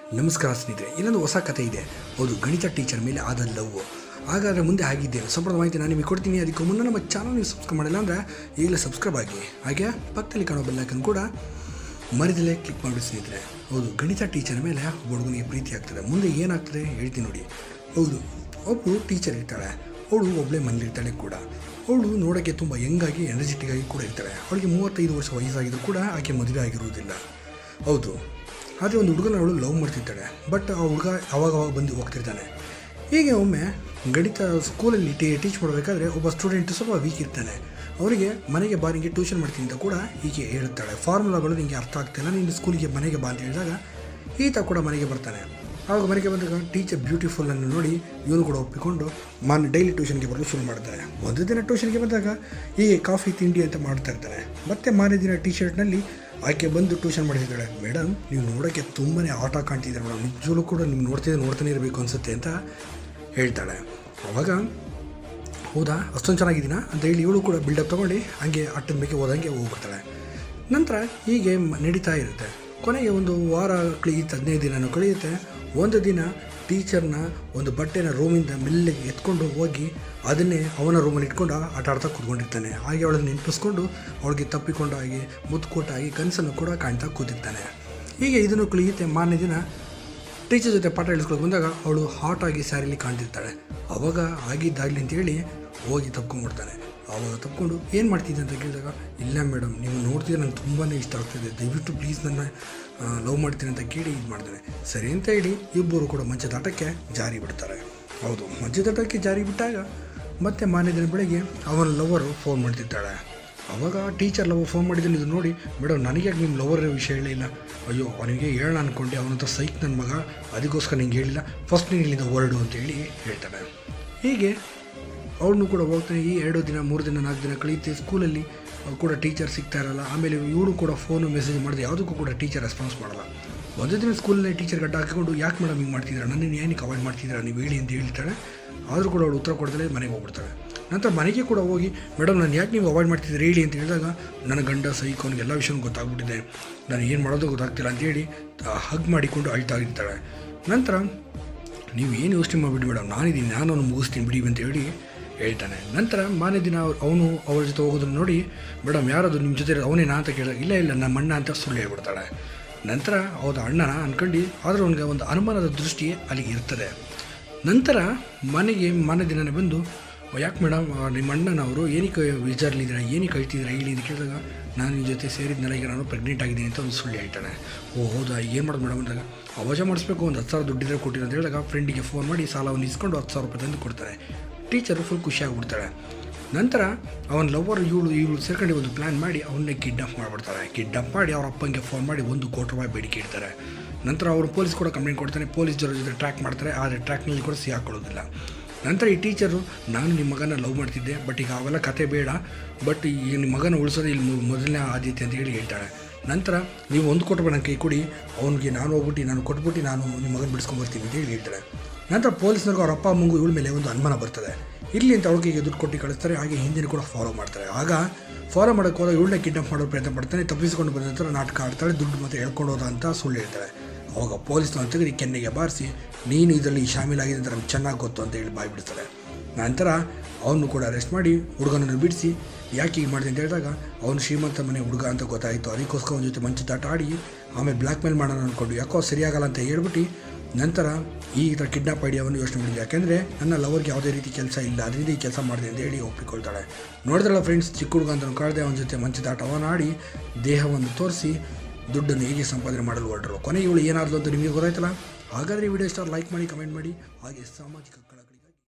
ನಮಸ್ಕಾರ ಸ್ನೇಹಿತರೆ ಇಲ್ಲೊಂದು ಹೊಸ ಕತೆ ಇದೆ ಹೌದು ಗಣಿತ ಟೀಚರ್ ಮೇಲೆ ಆದ ಲವ್ ಹಾಗಾದರೆ ಮುಂದೆ ಆಗಿದ್ದೇನೆ ಸಂಪೂರ್ಣ ಮಾಹಿತಿ ನಾನು ನಿಮಗೆ ಕೊಡ್ತೀನಿ ಅದಕ್ಕೆ ಮುನ್ನ ನಮ್ಮ ಚಾನಲ್ ನೀವು ಸಬ್ಸ್ಕ್ರೈಬ್ ಮಾಡಿಲ್ಲ ಅಂದರೆ ಈಗಲೇ ಸಬ್ಸ್ಕ್ರೈಬ್ ಆಗಿ ಹಾಗೆ ಪಕ್ಕದಲ್ಲಿ ಕಾಣೋ ಬೆಲ್ಲೈಕನ್ ಕೂಡ ಮರಿದಲ್ಲೇ ಕ್ಲಿಕ್ ಮಾಡಿ ಸ್ನೇಹಿತರೆ ಹೌದು ಗಣಿತ ಟೀಚರ್ ಮೇಲೆ ಒಬ್ಬ ಹುಡುಗನಿಗೆ ಪ್ರೀತಿ ಆಗ್ತದೆ ಮುಂದೆ ಏನಾಗ್ತದೆ ಹೇಳ್ತೀನಿ ನೋಡಿ ಹೌದು ಒಬ್ಬಳು ಟೀಚರ್ ಇರ್ತಾಳೆ ಅವಳು ಒಬ್ಬಳೇ ಮನೇಲಿರ್ತಾಳೆ ಕೂಡ ಅವಳು ನೋಡೋಕ್ಕೆ ತುಂಬ ಯಂಗಾಗಿ ಎನರ್ಜೆಟಿಕ್ ಆಗಿ ಕೂಡ ಇರ್ತಾಳೆ ಅವಳಿಗೆ ಮೂವತ್ತೈದು ವರ್ಷ ವಯಸ್ಸಾಗಿದ್ರು ಕೂಡ ಆಕೆ ಮದುವೆ ಆಗಿರುವುದಿಲ್ಲ ಹೌದು ಆದರೆ ಒಂದು ಹುಡುಗನ ಅವಳು ಲವ್ ಮಾಡ್ತಿರ್ತಾಳೆ ಬಟ್ ಆ ಹುಡುಗ ಅವಾಗ ಅವಾಗ ಬಂದು ಹೋಗ್ತಿರ್ತಾನೆ ಹೀಗೆ ಒಮ್ಮೆ ಗಣಿತ ಸ್ಕೂಲಲ್ಲಿ ಟೀ ಟೀಚ್ ಮಾಡಬೇಕಾದ್ರೆ ಒಬ್ಬ ಸ್ಟೂಡೆಂಟ್ ಸ್ವಲ್ಪ ವೀಕ್ ಇರ್ತಾನೆ ಅವರಿಗೆ ಮನೆಗೆ ಬಾ ನಿಂಗೆ ಟ್ಯೂಷನ್ ಮಾಡ್ತೀನಿ ಅಂತ ಕೂಡ ಹೀಗೆ ಹೇಳುತ್ತಾಳೆ ಫಾರ್ಮುಲಾಗಳು ನಿಮಗೆ ಅರ್ಥ ಆಗ್ತಿಲ್ಲ ನೀನು ಸ್ಕೂಲಿಗೆ ಮನೆಗೆ ಬಾ ಅಂತ ಹೇಳಿದಾಗ ಈತ ಕೂಡ ಮನೆಗೆ ಬರ್ತಾನೆ ಆವಾಗ ಮನೆಗೆ ಬಂದಾಗ ಟೀಚರ್ ಬ್ಯೂಟಿಫುಲ್ ಅನ್ನು ನೋಡಿ ಇವನು ಕೂಡ ಒಪ್ಪಿಕೊಂಡು ಮಾನ್ ಡೈಲಿ ಟ್ಯೂಷನ್ಗೆ ಬರಲು ಶುರು ಮಾಡ್ತಾರೆ ಒಂದು ದಿನ ಟ್ಯೂಷನ್ಗೆ ಬಂದಾಗ ಹೀಗೆ ಕಾಫಿ ತಿಂಡಿ ಅಂತ ಮಾಡ್ತಾ ಇರ್ತಾನೆ ಮತ್ತೆ ಮಾರನೇ ದಿನ ಟೀ ಶರ್ಟ್ನಲ್ಲಿ ಆಕೆ ಬಂದು ಟ್ಯೂಷನ್ ಮಾಡಿದ್ದಾಳೆ ಮೇಡಮ್ ನೀವು ನೋಡೋಕ್ಕೆ ತುಂಬಾ ಆಟ ಕಾಣ್ತಿದ್ದೀರ ಮೇಡಮ್ ನಿಜವೂ ಕೂಡ ನೀವು ನೋಡ್ತಿದ್ದೆ ನೋಡ್ತಾನೆ ಇರಬೇಕು ಅನಿಸುತ್ತೆ ಅಂತ ಹೇಳ್ತಾಳೆ ಅವಾಗ ಹೌದಾ ಅಷ್ಟೊಂದು ಚೆನ್ನಾಗಿದ್ದೀನಾ ಅಂತ ಹೇಳಿ ಇವಳು ಕೂಡ ಬಿಲ್ಡಪ್ ತೊಗೊಂಡು ಹಂಗೆ ಅಟ್ಟದ ಮೇಲೆ ಹೋದಂಗೆ ಹೋಗ್ಬಿಡ್ತಾಳೆ ನಂತರ ಹೀಗೆ ಮ- ನಡೀತಾ ಇರುತ್ತೆ ಕೊನೆಗೆ ಒಂದು ವಾರ ಕಳೆಯುತ್ತೆ ಹದಿನೈದು ದಿನನೂ ಕಳೆಯುತ್ತೆ ಒಂದು ದಿನ ಟೀಚರ್ನ ಒಂದು ಬಟ್ಟೆನ ರೂಮಿಂದ ಮೆಲ್ಲಿಗೆ ಎತ್ಕೊಂಡು ಹೋಗಿ ಅದನ್ನೇ ಅವನ ರೂಮಲ್ಲಿ ಇಟ್ಕೊಂಡು ಆಟ ಆಡ್ತಾ ಕೂತ್ಕೊಂಡಿರ್ತಾನೆ ಹಾಗೆ ಅವಳನ್ನು ನೆನಪಿಸ್ಕೊಂಡು ಅವಳಿಗೆ ತಪ್ಪಿಕೊಂಡಾಗಿ ಮುತ್ತುಕೊಟ್ಟಾಗಿ ಕನಸನ್ನು ಕೂಡ ಕಾಣ್ತಾ ಕೂತಿರ್ತಾನೆ ಹೀಗೆ ಇದನ್ನು ಕಳೆಯುತ್ತೆ ಮಾರನೇ ದಿನ ಟೀಚರ್ ಜೊತೆ ಪಾಠ ಹೇಳಿಸ್ಕೊಂಡು ಬಂದಾಗ ಅವಳು ಹಾಟ್ ಆಗಿ ಸ್ಯಾರಿಲಿ ಕಾಣ್ತಿರ್ತಾಳೆ ಅವಾಗ ಆಗಿದ್ದಾಗಲಿ ಅಂತೇಳಿ ಹೋಗಿ ತಪ್ಕೊಂಡ್ಬಿಡ್ತಾನೆ ಅವಾಗ ತಪ್ಕೊಂಡು ಏನು ಮಾಡ್ತಿದ್ದೆ ಅಂತ ಕೇಳಿದಾಗ ಇಲ್ಲ ಮೇಡಮ್ ನೀವು ನೋಡ್ತಿದ್ರೆ ನಂಗೆ ತುಂಬಾ ಇಷ್ಟ ಆಗ್ತಿದೆ ದಯವಿಟ್ಟು ಪ್ಲೀಸ್ ನನ್ನ ಲವ್ ಮಾಡ್ತೀನಿ ಅಂತ ಕೇಳಿ ಇದು ಮಾಡ್ತಾನೆ ಸರಿ ಅಂತ ಹೇಳಿ ಇಬ್ಬರು ಕೂಡ ಮಂಚದಾಟಕ್ಕೆ ಜಾರಿ ಬಿಡ್ತಾರೆ ಹೌದು ಮಂಚದಾಟಕ್ಕೆ ಜಾರಿ ಬಿಟ್ಟಾಗ ಮತ್ತೆ ಮಾರನೇ ದಿನ ಬೆಳಗ್ಗೆ ಅವನ ಲವರು ಫೋನ್ ಮಾಡ್ತಿರ್ತಾಳೆ ಅವಾಗ ಟೀಚರ್ ಲವ್ ಫೋನ್ ಮಾಡಿದ್ದೀನಿ ಇದು ನೋಡಿ ಮೇಡಮ್ ನನಗೆ ನಿಮ್ಮ ಲವರ್ ವಿಷಯ ಹೇಳಿಲ್ಲ ಅಯ್ಯೋ ಅವನಿಗೆ ಹೇಳೋಣ ಅಂದ್ಕೊಂಡೆ ಅವನ ಹತ್ರ ಸೈಕ್ ನನ್ನ ಮಗ ಅದಕ್ಕೋಸ್ಕರ ನಿಂಗೆ ಹೇಳಿಲ್ಲ ಫಸ್ಟ್ ನೀನು ಇಲ್ಲಿಂದ ಹೊರಡು ಅಂತೇಳಿ ಹೇಳ್ತಾನೆ ಹೀಗೆ ಅವನು ಕೂಡ ಹೋಗ್ತಾನೆ ಈ ಎರಡು ದಿನ ಮೂರು ದಿನ ನಾಲ್ಕು ದಿನ ಕಳೆಯುತ್ತೆ ಸ್ಕೂಲಲ್ಲಿ ಅವ್ರು ಕೂಡ ಟೀಚರ್ ಸಿಗ್ತಾ ಇರಲ್ಲ ಆಮೇಲೆ ಇವನು ಕೂಡ ಫೋನು ಮೆಸೇಜ್ ಮಾಡಿದೆ ಯಾವುದಕ್ಕೂ ಕೂಡ ಟೀಚರ್ ರೆಸ್ಪಾನ್ಸ್ ಮಾಡಲ್ಲ ಒಂದು ದಿನ ಸ್ಕೂಲಲ್ಲಿ ಟೀಚರ್ ಗಡ್ಡ ಹಾಕಿಕೊಂಡು ಯಾಕೆ ಮೇಡಮ್ ಹಿಂಗೆ ಮಾಡ್ತಿದ್ದೀರಾ ನನ್ನನ್ನು ಏನಕ್ಕೆ ಅವಾಯ್ಡ್ ಮಾಡ್ತಿದ್ದೀರಾ ನೀವು ಹೇಳಿ ಅಂತ ಹೇಳ್ತಾಳೆ ಆದರೂ ಕೂಡ ಅವಳು ಉತ್ತರ ಕೊಡ್ದಲೇ ಮನೆಗೆ ಹೋಗ್ಬಿಡ್ತಾಳೆ ನಂತರ ಮನೆಗೆ ಕೂಡ ಹೋಗಿ ಮೇಡಮ್ ನಾನು ಯಾಕೆ ನೀವು ಅವಾಯ್ಡ್ ಮಾಡ್ತಿದ್ದೀರಿ ಹೇಳಿ ಅಂತ ಹೇಳಿದಾಗ ನನ್ನ ಗಂಡ ಸೈಕ್ ಅವ್ನಿಗೆ ಎಲ್ಲ ವಿಷಯನೂ ಗೊತ್ತಾಗ್ಬಿಟ್ಟಿದೆ ನಾನು ಏನು ಮಾಡೋದು ಗೊತ್ತಾಗ್ತಿಲ್ಲ ಅಂತೇಳಿ ಹಗ್ ಮಾಡಿಕೊಂಡು ಅಳ್ತಾ ಇರ್ತಾಳೆ ನಂತರ ನೀವು ಏನು ಯೋಚನೆ ಮಾಡಿಬಿಡಿ ಮೇಡಮ್ ನಾನಿದ್ದೀನಿ ನಾನು ಅವನು ಮುಗಿಸ್ತೀನಿ ಬಿಡಿ ಅಂತ ಹೇಳಿ ಹೇಳ್ತಾನೆ ನಂತರ ಮಾರನೇ ದಿನ ಅವ್ರು ಅವನು ಅವಳ ಜೊತೆ ಹೋಗೋದನ್ನು ನೋಡಿ ಮೇಡಮ್ ಯಾರದು ನಿಮ್ಮ ಜೊತೆ ಇರೋದು ಅವನೇನಾ ಅಂತ ಕೇಳಿದಾಗ ಇಲ್ಲ ಇಲ್ಲ ನಮ್ಮ ಅಣ್ಣ ಅಂತ ಸುಳ್ಳು ಹೇಳ್ಬಿಡ್ತಾಳೆ ನಂತರ ಹೌದಾ ಅಣ್ಣನ ಅಂದ್ಕೊಂಡು ಆದರೂ ಅವನಿಗೆ ಒಂದು ಅನುಮಾನದ ದೃಷ್ಟಿ ಅಲ್ಲಿಗೆ ಇರ್ತದೆ ನಂತರ ಮನೆಗೆ ಮನೆ ದಿನನೇ ಬಂದು ಯಾಕೆ ಮೇಡಮ್ ನಿಮ್ಮ ಅಣ್ಣನವರು ಏನಕ್ಕೆ ವಿಚಾರಲಿದ್ದೀರಾ ಏನಕ್ಕೆ ಹೇಳ್ತಿದ್ದೀರಾ ಹೇಳಿ ಅಂತ ಕೇಳಿದಾಗ ನಾನು ನಿಮ್ಮ ಜೊತೆ ಸೇರಿದ್ನಲ್ಲ ಈಗ ನಾನು ಪ್ರೆಗ್ನೆಂಟ್ ಆಗಿದ್ದೀನಿ ಅಂತ ಒಂದು ಸುಳ್ಳು ಹೇಳ್ತಾನೆ ಓ ಹೌದಾ ಏನು ಮಾಡೋದು ಮೇಡಮ್ ಅಂದಾಗ ಅವಾಜ ಮಾಡಿಸ್ಬೇಕು ಒಂದು ಹತ್ತು ಸಾವಿರ ದುಡ್ಡಿದ್ರೆ ಕೊಟ್ಟಿರೋ ಅಂತ ಹೇಳಿದಾಗ ಫ್ರೆಂಡಿಗೆ ಫೋನ್ ಮಾಡಿ ಸಾಲವನ್ನು ಇಸ್ಕೊಂಡು ಹತ್ತು ಸಾವಿರ ರೂಪಾಯಿ ತಂದು ಕೊಡ್ತಾರೆ ಟೀಚರು ಫುಲ್ ಖುಷಿಯಾಗ್ಬಿಡ್ತಾಳೆ ನಂತರ ಅವನ ಲವರ್ ಇವಳು ಇವಳು ಸೇರ್ಕೊಂಡು ಒಂದು ಪ್ಲ್ಯಾನ್ ಮಾಡಿ ಅವನ್ನೇ ಕಿಡ್ನಾಪ್ ಮಾಡಿಬಿಡ್ತಾರೆ ಕಿಡ್ನಾಪ್ ಮಾಡಿ ಅವ್ರ ಅಪ್ಪಂಗೆ ಫೋನ್ ಮಾಡಿ ಒಂದು ಕೋಟಿ ರೂಪಾಯಿ ಬೇಡಿಕೆ ಇಡ್ತಾರೆ ನಂತರ ಅವರು ಪೊಲೀಸ್ ಕೂಡ ಕಂಪ್ಲೇಂಟ್ ಕೊಡ್ತಾನೆ ಪೊಲೀಸ್ ಜೊತೆ ಜೊತೆ ಟ್ರ್ಯಾಕ್ ಮಾಡ್ತಾರೆ ಆದರೆ ಟ್ರ್ಯಾಕ್ನಲ್ಲಿ ಕೂಡ ಸಿಗಾಕೊಳ್ಳೋದಿಲ್ಲ ನಂತರ ಈ ಟೀಚರು ನಾನು ನಿಮ್ಮ ಮಗನ ಲವ್ ಮಾಡ್ತಿದ್ದೆ ಬಟ್ ಈಗ ಅವೆಲ್ಲ ಕತೆ ಬೇಡ ಬಟ್ ಈ ನಿಮ್ಮ ಮಗನ ಉಳಿಸೋದು ಇಲ್ಲಿ ಮೊ- ಮೊದಲನೇ ಆದ್ಯತೆ ಅಂತ ಹೇಳಿ ಹೇಳ್ತಾಳೆ ನಂತರ ನೀವು ಒಂದು ಕೊಟ್ಟು ನನ್ನ ಕೈ ಕೊಡಿ ಅವನಿಗೆ ನಾನು ಹೋಗ್ಬಿಟ್ಟು ನಾನು ಕೊಟ್ಬಿಟ್ಟು ನಾನು ನಿಮ್ಮ ಮಗನ ಬಿಡಿಸ್ಕೊಂಬರ್ತೀನಿ ಅಂತ ಹೇಳಿ ಹೇಳ್ತಾಳೆ ನಂತರ ಪೊಲೀಸ್ನವ್ರಿಗೆ ಅವ್ರ ಅಪ್ಪ ಅಮ್ಮಂಗೂ ಇವಳ ಮೇಲೆ ಒಂದು ಅನುಮಾನ ಬರ್ತದೆ ಇರಲಿ ಅಂತ ಅವಳಿಗೆ ದುಡ್ಡು ಕೊಟ್ಟು ಕಳಿಸ್ತಾರೆ ಹಾಗೆ ಹಿಂದಿನ ಕೂಡ ಫಾಲೋ ಮಾಡ್ತಾರೆ ಆಗ ಫಾಲೋ ಮಾಡೋಕ್ಕೆ ಹೋದಾಗ ಇವಳನ್ನ ಕಿಡ್ನಾಪ್ ಮಾಡೋ ಪ್ರಯತ್ನ ಪಡ್ತಾನೆ ತಪ್ಪಿಸ್ಕೊಂಡು ಬಂದ ನಂತರ ನಾಟಕ ಆಡ್ತಾಳೆ ದುಡ್ಡು ಮತ್ತೆ ಹೇಳ್ಕೊಂಡು ಹೋದ ಅಂತ ಸುಳ್ಳು ಹೇಳ್ತಾಳೆ ಅವಾಗ ಪೊಲೀಸ್ನವ್ರು ತೆಗೆದು ಕೆನ್ನೆಗೆ ಬಾರಿಸಿ ನೀನು ಇದರಲ್ಲಿ ಶಾಮೀಲಾಗಿದೆ ಅಂತ ನಮ್ಗೆ ಚೆನ್ನಾಗಿ ಗೊತ್ತು ಅಂತ ಹೇಳಿ ಬಾಯಿ ಬಿಡ್ತಾರೆ ನಂತರ ಅವನು ಕೂಡ ಅರೆಸ್ಟ್ ಮಾಡಿ ಹುಡುಗನನ್ನು ಬಿಡಿಸಿ ಯಾಕೆ ಹೀಗೆ ಮಾಡಿದೆ ಅಂತ ಹೇಳಿದಾಗ ಅವನು ಶ್ರೀಮಂತ ಮನೆ ಹುಡುಗ ಅಂತ ಗೊತ್ತಾಯಿತು ಅದಕ್ಕೋಸ್ಕರ ಅವನ ಜೊತೆ ಮಂಚದಾಟ ಆಡಿ ಆಮೇಲೆ ಬ್ಲ್ಯಾಕ್ ಮೇಲ್ ಮಾಡೋಣ ಅಂದ್ಕೊಂಡು ಯಾಕೋ ಸರಿಯಾಗಲ್ಲ ಅಂತ ಹೇಳ್ಬಿಟ್ಟು ನಂತರ ಈ ಥರ ಕಿಡ್ನಾಪ್ ಐಡಿಯಾವನ್ನು ಯೋಚನೆ ಮಾಡಿದ್ದೆ ಯಾಕೆಂದರೆ ನನ್ನ ಲವರ್ಗೆ ಯಾವುದೇ ರೀತಿ ಕೆಲಸ ಇಲ್ಲ ಅದರಿಂದ ಈ ಕೆಲಸ ಮಾಡಿದೆ ಅಂತ ಹೇಳಿ ಒಪ್ಪಿಕೊಳ್ತಾಳೆ ನೋಡಿದ್ರಲ್ಲ ಫ್ರೆಂಡ್ಸ್ ಚಿಕ್ಕ ಹುಡುಗ ಅಂತ ಕಾಳದೆ ಅವನ ಜೊತೆ ಮಂಚದಾಟವನ್ನು ಆಡಿ ದೇಹವನ್ನು ತೋರಿಸಿ ದುಡ್ಡನ್ನು ಹೇಗೆ ಸಂಪಾದನೆ ಮಾಡಲು ಹೊರಟರು ಕೊನೆಗೆ ಇವಳು ಏನಾದರೂ ಅಂತ ನಿಮಗೆ ಗೊತ್ತಾಯ್ತಲ್ಲ ಹಾಗಾದರೆ ಈ ವಿಡಿಯೋ ಇಷ್ಟ ಲೈಕ್ ಮಾಡಿ ಕಮೆಂಟ್ ಮಾಡಿ ಹಾಗೆ ಸಾಮಾಜಿಕ ಕಳಕಳಿ